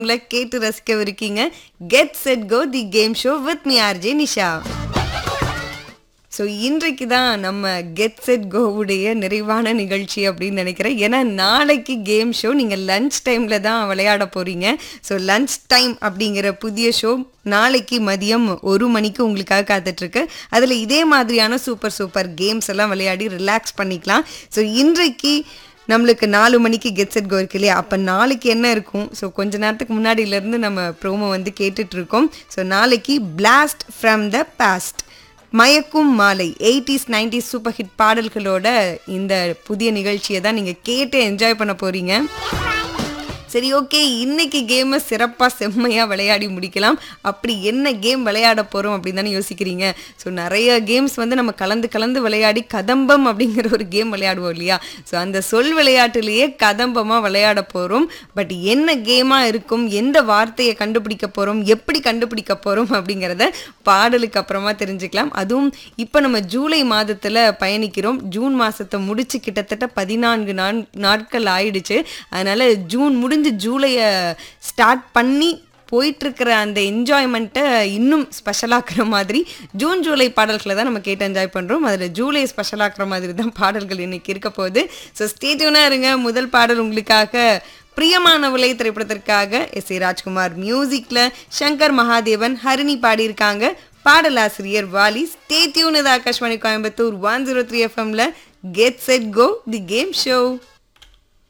உங்களை கேட்டு ரசிக்கவிருக்கீங்க get set go the game show with me RJ Nisha so இன்றைக்கு தான் நம்ம கெட் செட் கோவுடைய நிறைவான நிகழ்ச்சி அப்படின்னு நினைக்கிறேன் ஏன்னா நாளைக்கு கேம் ஷோ நீங்கள் லஞ்ச் டைமில் தான் விளையாட போகிறீங்க ஸோ லஞ்ச் டைம் அப்படிங்கிற புதிய ஷோ நாளைக்கு மதியம் ஒரு மணிக்கு உங்களுக்காக காத்துட்ருக்கு அதில் இதே மாதிரியான சூப்பர் சூப்பர் கேம்ஸ் எல்லாம் விளையாடி ரிலாக்ஸ் பண்ணிக்கலாம் ஸோ இன்றைக்கு நம்மளுக்கு நாலு மணிக்கு கெட் செட் கோ இருக்கு இல்லையா அப்போ நாளைக்கு என்ன இருக்கும் ஸோ கொஞ்ச நேரத்துக்கு முன்னாடியிலேருந்து நம்ம ப்ரோமோ வந்து கேட்டுட்டு இருக்கோம் ஸோ நாளைக்கு பிளாஸ்ட் ஃப்ரம் த பாஸ்ட் மயக்கும் மாலை எயிட்டிஸ் நைன்டிஸ் சூப்பர் ஹிட் பாடல்களோட இந்த புதிய நிகழ்ச்சியை தான் நீங்கள் கேட்டு என்ஜாய் பண்ண போகிறீங்க சரி ஓகே இன்னைக்கு கேமை சிறப்பாக செம்மையாக விளையாடி முடிக்கலாம் அப்படி என்ன கேம் விளையாட போகிறோம் அப்படின்னு தானே யோசிக்கிறீங்க ஸோ நிறைய கேம்ஸ் வந்து நம்ம கலந்து கலந்து விளையாடி கதம்பம் அப்படிங்கிற ஒரு கேம் விளையாடுவோம் இல்லையா ஸோ அந்த சொல் விளையாட்டுலேயே கதம்பமாக விளையாட போகிறோம் பட் என்ன கேமாக இருக்கும் எந்த வார்த்தையை கண்டுபிடிக்க போகிறோம் எப்படி கண்டுபிடிக்க போகிறோம் அப்படிங்கிறத பாடலுக்கு அப்புறமா தெரிஞ்சுக்கலாம் அதுவும் இப்போ நம்ம ஜூலை மாதத்தில் பயணிக்கிறோம் ஜூன் மாதத்தை முடிச்சு கிட்டத்தட்ட பதினான்கு நான் நாட்கள் ஆயிடுச்சு அதனால் ஜூன் முடிஞ்சு ஜூலையை ஸ்டார்ட் பண்ணி போயிட்டுருக்கிற அந்த என்ஜாய்மெண்ட்டை இன்னும் ஸ்பெஷலாக்குற மாதிரி ஜூன் ஜூலை பாடல்களை தான் நம்ம கேட்டு என்ஜாய் பண்ணுறோம் அதில் ஜூலை ஸ்பெஷலாக்குற மாதிரி தான் பாடல்கள் இன்னைக்கு இருக்க போகுது ஸோ ஸ்டேட்யூனாக இருங்க முதல் பாடல் உங்களுக்காக பிரியமானவளை திரைப்படத்திற்காக எஸ் ஏ ராஜ்குமார் மியூசிக்கில் சங்கர் மகாதேவன் ஹரிணி பாடியிருக்காங்க பாடலாசிரியர் வாலி ஸ்டேட்யூன் இது Akashvani Coimbatore one zero three எஃப்எம்ல get set go the game show